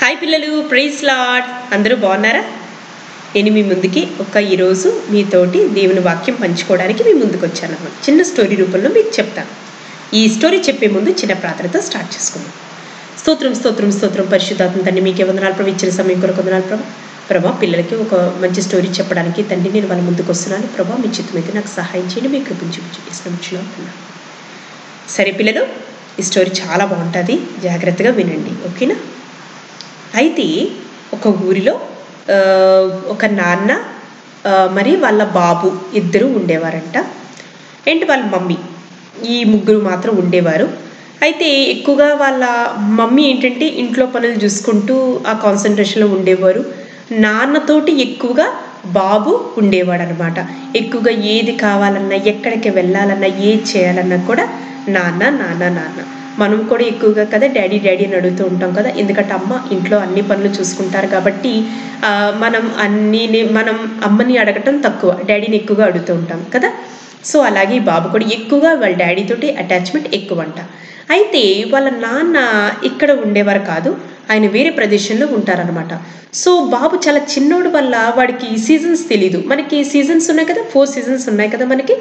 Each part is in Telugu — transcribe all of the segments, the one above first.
హాయ్ పిల్లలు ప్రైజ్ లాడ్ అందరూ బాగున్నారా నేను మీ ముందుకి ఒక ఈరోజు మీతోటి దేవుని వాక్యం పంచుకోవడానికి మీ ముందుకు వచ్చాను అన్నమాట చిన్న స్టోరీ రూపంలో మీకు చెప్తాను ఈ స్టోరీ చెప్పే ముందు చిన్న ప్రార్థనతో స్టార్ట్ చేసుకుందాం స్తోత్రం స్తోత్రం స్తోత్రం పరిశుద్ధాత్మ తండ్రి మీకే వందనాలు ప్రభు ఇచ్చిన సమయం కొరకు వందనాలు ప్రభు ప్రభా పిల్లలకి ఒక మంచి స్టోరీ చెప్పడానికి తండ్రి నేను వాళ్ళ ముందుకు వస్తున్నాను ప్రభా మీ చిత్తమైతే నాకు సహాయం చేయండి మీ కృపించి ఇష్టం వచ్చిన సరే పిల్లలు ఈ స్టోరీ చాలా బాగుంటుంది జాగ్రత్తగా వినండి ఓకేనా అయితే ఒక ఊరిలో ఆ, ఒక నాన్న ఆ, మరి వాళ్ళ బాబు ఇద్దరు ఉండేవారంట ఏంటి వాళ్ళ మమ్మీ ఈ ముగ్గురు మాత్రం ఉండేవారు అయితే ఎక్కువగా వాళ్ళ మమ్మీ ఏంటంటే ఇంట్లో పనులు చూసుకుంటూ ఆ కాన్సన్ట్రేషన్లో ఉండేవారు నాన్నతోటి ఎక్కువగా బాబు ఉండేవాడు అనమాట ఎక్కువగా ఏది కావాలన్నా ఎక్కడికి వెళ్ళాలన్నా ఏది చేయాలన్నా కూడా నాన్న నాన్న నాన్న మనం కూడా ఎక్కువగా కదా డాడీ డాడీ అని అడుగుతూ ఉంటాం కదా ఎందుకంటే అమ్మ ఇంట్లో అన్ని పనులు చూసుకుంటారు కాబట్టి ఆ, మనం అన్ని మనం అమ్మని అడగటం తక్కువ డాడీని ఎక్కువగా అడుగుతూ ఉంటాం కదా సో అలాగే ఈ బాబు కూడా ఎక్కువగా వాళ్ళ డాడీతోటి అటాచ్మెంట్ ఎక్కువ అంట అయితే వాళ్ళ నాన్న ఇక్కడ ఉండేవారు కాదు ఆయన వేరే ప్రదేశంలో ఉంటారనమాట సో బాబు చాలా చిన్నోడు వల్ల వాడికి సీజన్స్ తెలీదు మనకి సీజన్స్ ఉన్నాయి కదా ఫోర్ సీజన్స్ ఉన్నాయి కదా మనకి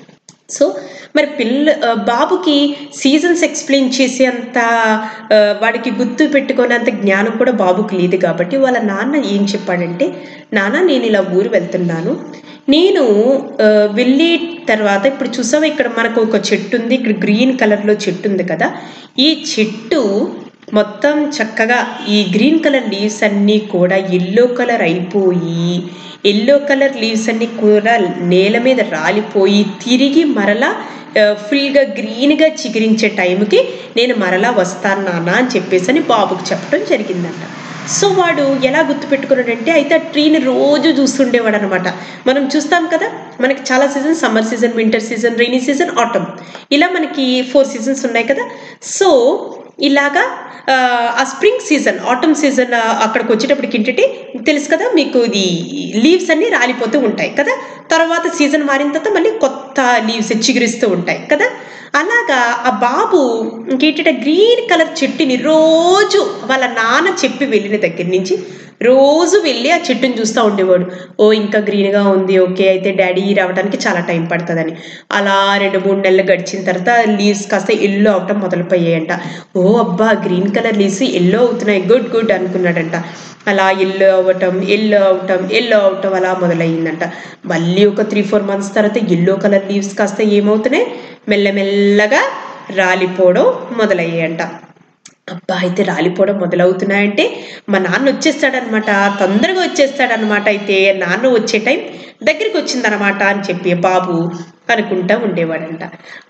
సో మరి పిల్ల ఆ, బాబుకి సీజన్స్ ఎక్స్ప్లెయిన్ చేసే అంత ఆ, వాడికి గుర్తు పెట్టుకునేంత జ్ఞానం కూడా బాబుకి లేదు కాబట్టి వాళ్ళ నాన్న ఏం చెప్పాడంటే నాన్న నేను ఇలా ఊరు వెళ్తున్నాను నేను ఆ, వెళ్ళే తర్వాత ఇప్పుడు చూసావా ఇక్కడ మనకు ఒక చెట్టు ఉంది ఇక్కడ గ్రీన్ కలర్లో చెట్టు ఉంది కదా ఈ చెట్టు మొత్తం చక్కగా ఈ గ్రీన్ కలర్ లీవ్స్ అన్నీ కూడా ఎల్లో కలర్ అయిపోయి ఎల్లో కలర్ లీవ్స్ అన్నీ కూడా నేల మీద రాలిపోయి తిరిగి మరలా ఆ, ఫుల్గా గ్రీన్గా చిగురించే టైంకి నేను మరలా వస్తాను నాన్న అని చెప్పేసి అని బాబుకి చెప్పడం జరిగిందంట సో వాడు ఎలా గుర్తుపెట్టుకున్నాడంటే అయితే ఆ ట్రీని రోజు చూస్తుండేవాడు అనమాట మనం చూస్తాం కదా మనకి చాలా season summer season winter season rainy season autumn ఇలా మనకి ఫోర్ సీజన్స్ ఉన్నాయి కదా సో ఇలాగా ఆ, ఆ స్ప్రింగ్ సీజన్ ఆటమ్ సీజన్ అక్కడికి వచ్చేటప్పటికి ఏంటంటే తెలుసు కదా మీకు ఇది లీవ్స్ అన్నీ రాలిపోతూ ఉంటాయి కదా తర్వాత సీజన్ మారిన తర్వాత మళ్ళీ కొత్త లీవ్స్ చిగురిస్తూ ఉంటాయి కదా అలాగా ఆ బాబు ఇంకేంటంటే గ్రీన్ కలర్ చెట్టుని రోజు వాళ్ళ నాన్న చెప్పి వెళ్ళిన దగ్గర నుంచి రోజు వెళ్ళి ఆ చెట్టుని చూస్తూ ఉండేవాడు ఓ ఇంకా గ్రీన్గా ఉంది ఓకే అయితే డాడీ రావడానికి చాలా టైం పడుతుందని అలా రెండు మూడు నెలలు గడిచిన తర్వాత లీవ్స్ కాస్త ఎల్లో అవటం మొదలుపోయాయంట ఓ అబ్బా గ్రీన్ కలర్ లీవ్స్ ఎల్లో అవుతున్నాయి గుడ్ గుడ్ అనుకున్నాడంట అలా ఎల్లో అవ్వటం ఎల్లో అవటం ఎల్లో అవటం అలా మొదలయ్యిందంట మళ్ళీ ఒక త్రీ ఫోర్ మంత్స్ తర్వాత ఎల్లో కలర్ లీవ్స్ కాస్త ఏమవుతున్నాయి మెల్లమెల్లగా రాలిపోవడం మొదలయ్యాయంట అబ్బా అయితే రాలిపోవడం మొదలవుతున్నాయంటే మా నాన్న వచ్చేస్తాడనమాట తొందరగా వచ్చేస్తాడనమాట అయితే నాన్న వచ్చే టైం దగ్గరికి వచ్చిందనమాట అని చెప్పి బాబు అనుకుంటా ఉండేవాడంట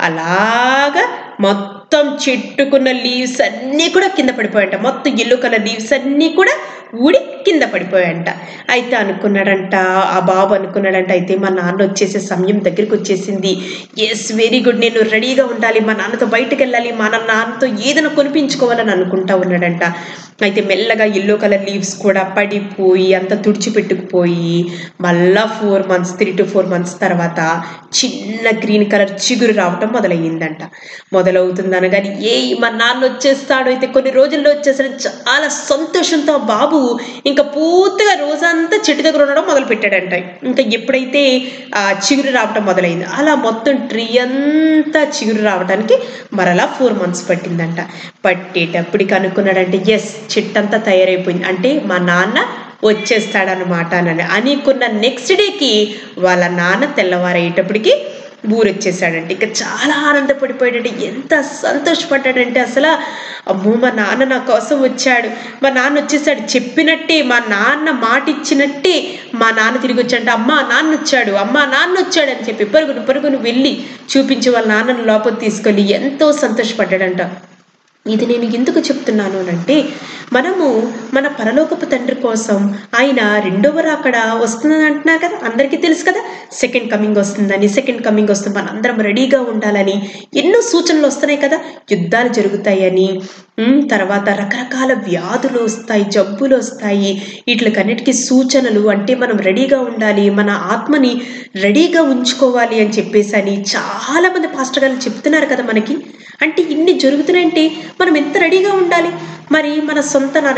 అలాగా మొత్తం చెట్టుకున్న లీవ్స్ అన్నీ కూడా కింద పడిపోయాయంట మొత్తం ఎల్లో కలర్ లీవ్స్ అన్నీ కూడా ఊడి కింద పడిపోయాయంట అయితే అనుకున్నాడంట ఆ బాబు అనుకున్నాడంట అయితే మా నాన్న వచ్చేసే సమయం దగ్గరికి వచ్చేసింది ఎస్ వెరీ గుడ్ నేను రెడీగా ఉండాలి మా నాన్నతో బయటకు వెళ్ళాలి మా నాన్న నాన్నతో ఏదైనా కొనిపించుకోవాలని అనుకుంటా ఉన్నాడంట అయితే మెల్లగా ఎల్లో కలర్ లీవ్స్ కూడా పడిపోయి అంత తుడిచిపెట్టుకుపోయి మళ్ళా four months three to four months తర్వాత చిన్న గ్రీన్ కలర్ చిగురు రావటం మొదలయ్యిందంట మొదలవుతుంది అనగానే ఏ మా నాన్న వచ్చేస్తాడు అయితే కొన్ని రోజుల్లో వచ్చేసరికి చాలా సంతోషంతో ఆ బాబు ఇంకా పూర్తిగా రోజంతా చెట్టు దగ్గర ఉండడం మొదలు పెట్టాడంట ఇంకా ఎప్పుడైతే ఆ చిగురు రావటం మొదలైంది అలా మొత్తం ట్రీ అంతా చిగురు రావడానికి మరలా ఫోర్ మంత్స్ పట్టిందంట పట్టేటప్పటికి అనుకున్నాడంటే ఎస్ చెట్టు అంతా తయారైపోయింది అంటే మా నాన్న వచ్చేస్తాడనమాట అని అనుకున్న నెక్స్ట్ డేకి వాళ్ళ నాన్న తెల్లవారయ్యేటప్పటికి ఊరొచ్చేసాడంటే ఇంకా చాలా ఆనందపడిపోయాడంటే ఎంత సంతోషపడ్డాడంటే అసలు అమ్మో మా నాన్న నా కోసం వచ్చాడు మా నాన్న వచ్చేసాడు చెప్పినట్టే మా నాన్న మాట ఇచ్చినట్టే మా నాన్న తిరిగి వచ్చాడంటే అమ్మ నాన్న వచ్చాడు అమ్మ నాన్న వచ్చాడు అని చెప్పి పరుగును పరుగును వెళ్ళి చూపించి వాళ్ళ నాన్నను లోపల తీసుకెళ్ళి ఎంతో సంతోషపడ్డాడంట ఇది నేను ఎందుకు చెప్తున్నాను అంటే మనము మన పరలోకపు తండ్రి కోసం ఆయన రెండవ రాకడ వస్తుందని అంటున్నా కదా అందరికీ తెలుసు కదా సెకండ్ కమింగ్ వస్తుందని సెకండ్ కమింగ్ వస్తుంది మనందరం రెడీగా ఉండాలని ఎన్నో సూచనలు వస్తున్నాయి కదా యుద్ధాలు జరుగుతాయని ఉమ్, తర్వాత రకరకాల వ్యాధులు వస్తాయి జబ్బులు వస్తాయి వీటికన్నిటికీ సూచనలు అంటే మనం రెడీగా ఉండాలి మన ఆత్మని రెడీగా ఉంచుకోవాలి అని చెప్పేసి అని చాలా మంది పాస్టర్ గారు చెప్తున్నారు కదా మనకి అంటే ఇన్ని జరుగుతున్నాయంటే మనం ఎంత రెడీగా ఉండాలి మరి మన సొంత నాన్న ఇహలో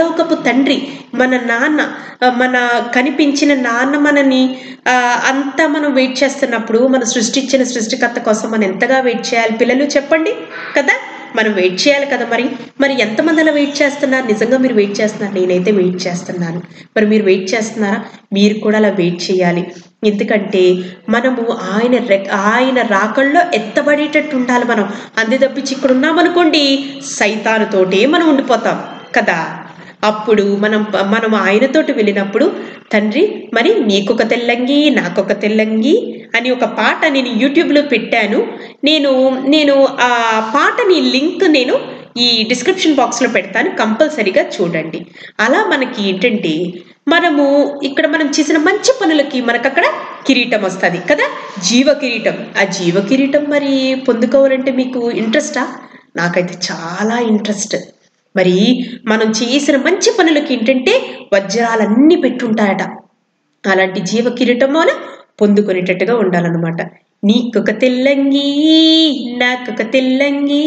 పరలోకపు తండ్రి మన నాన్న ఆ, మన కనిపించిన నాన్న మనని ఆ, అంతా మనం వెయిట్ చేస్తున్నప్పుడు మన సృష్టించిన సృష్టికర్త కోసం మనం ఎంతగా వెయిట్ చేయాలి పిల్లలు చెప్పండి కదా మనం వెయిట్ చేయాలి కదా మరి మరి ఎంతమంది అలా వెయిట్ చేస్తున్నారు నిజంగా మీరు వెయిట్ చేస్తున్నారు నేనైతే వెయిట్ చేస్తున్నాను మరి మీరు వెయిట్ చేస్తున్నారా మీరు కూడా అలా వెయిట్ చేయాలి ఎందుకంటే మనము ఆయన రె- ఆయన రాకల్లో ఎత్తబడేటట్టు ఉండాలి మనం అంతే తప్పించి ఇక్కడ ఉన్నామనుకోండి సైతానుతోటే మనం ఉండిపోతాం కదా అప్పుడు మనం మనం ఆయనతోటి వెళ్ళినప్పుడు తండ్రి మరి నీకొక తెల్లంగి నాకొక తెల్లంగి అని ఒక పాట నేను యూట్యూబ్లో పెట్టాను నేను నేను ఆ పాటని లింక్ నేను ఈ డిస్క్రిప్షన్ బాక్స్లో పెడతాను కంపల్సరీగా చూడండి అలా మనకి ఏంటంటే మనము ఇక్కడ మనం చేసిన మంచి పనులకి మనకు అక్కడ కిరీటం వస్తుంది కదా జీవ కిరీటం ఆ జీవ కిరీటం మరి పొందుకోవాలంటే మీకు ఇంట్రెస్టా నాకైతే చాలా ఇంట్రెస్ట్ మరి మనం చేసిన మంచి పనులకి ఏంటంటే వజ్రాలన్నీ పెట్టుంటాయట అలాంటి జీవ కిరీటం వల్ల పొందుకునేటట్టుగా ఉండాలన్నమాట నీకొక తెల్లంగి నాకొక తెల్లంగి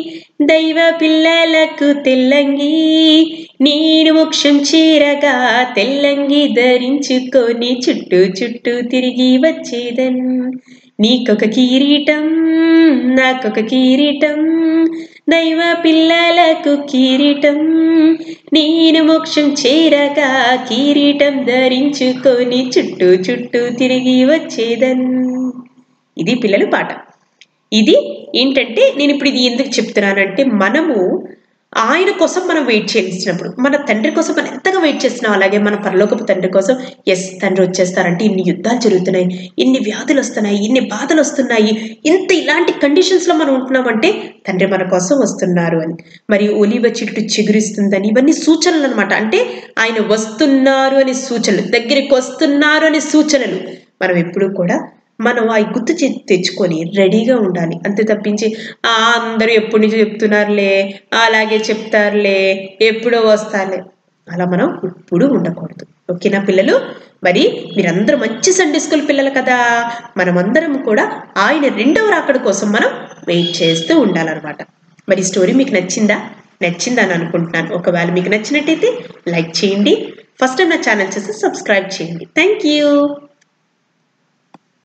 దైవ పిల్లలకు తెల్లంగి నేను మోక్షం చేరగా తెల్లంగి ధరించుకొని చుట్టూ చుట్టూ తిరిగి వచ్చేదన్ నీకొక కిరీటం నాకొక కిరీటం దైవ పిల్లలకు కిరీటం నేను మోక్షం చేరగా కిరీటం ధరించుకొని చుట్టూ చుట్టూ తిరిగి వచ్చేదన్ ఇది పిల్లల పాట ఇది ఏంటంటే నేను ఇప్పుడు ఇది ఎందుకు చెప్తున్నానంటే మనము ఆయన కోసం మనం వెయిట్ చేసినప్పుడు మన తండ్రి కోసం మనం ఎంతగా వెయిట్ చేస్తున్నాం అలాగే మన పరలోకపు తండ్రి కోసం ఎస్ తండ్రి వచ్చేస్తారంటే ఇన్ని యుద్ధాలు జరుగుతున్నాయి ఇన్ని వ్యాధులు వస్తున్నాయి ఇన్ని బాధలు వస్తున్నాయి ఇంత ఇలాంటి కండిషన్స్లో మనం ఉంటున్నామంటే తండ్రి మన కోసం వస్తున్నారు అని మరి ఒలివ చెట్టు చిగురిస్తుందని ఇవన్నీ సూచనలు అనమాట అంటే ఆయన వస్తున్నారు అనే సూచనలు దగ్గరికి వస్తున్నారు అనే సూచనలు మనం ఎప్పుడూ కూడా మనం ఆ గుర్తు చే- తెచ్చుకొని రెడీగా ఉండాలి అంతే తప్పించి "ఆ, అందరూ ఎప్పటి నుంచి చెప్తున్నారులే అలాగే చెప్తారులే ఎప్పుడో వస్తారులే అలా మనం ఇప్పుడు ఉండకూడదు ఓకేనా పిల్లలు మరి మీరందరూ మంచి సండే స్కూల్ పిల్లలు కదా మనమందరం కూడా ఆయన రెండవ రాకడ కోసం మనం వెయిట్ చేస్తూ ఉండాలన్నమాట మరి ఈ స్టోరీ మీకు నచ్చిందా నచ్చిందని అనుకుంటున్నాను ఒకవేళ మీకు నచ్చినట్టయితే లైక్ చేయండి ఫస్ట్ టైం నా ఛానల్ చేసి సబ్స్క్రైబ్ చేయండి థ్యాంక్ యూ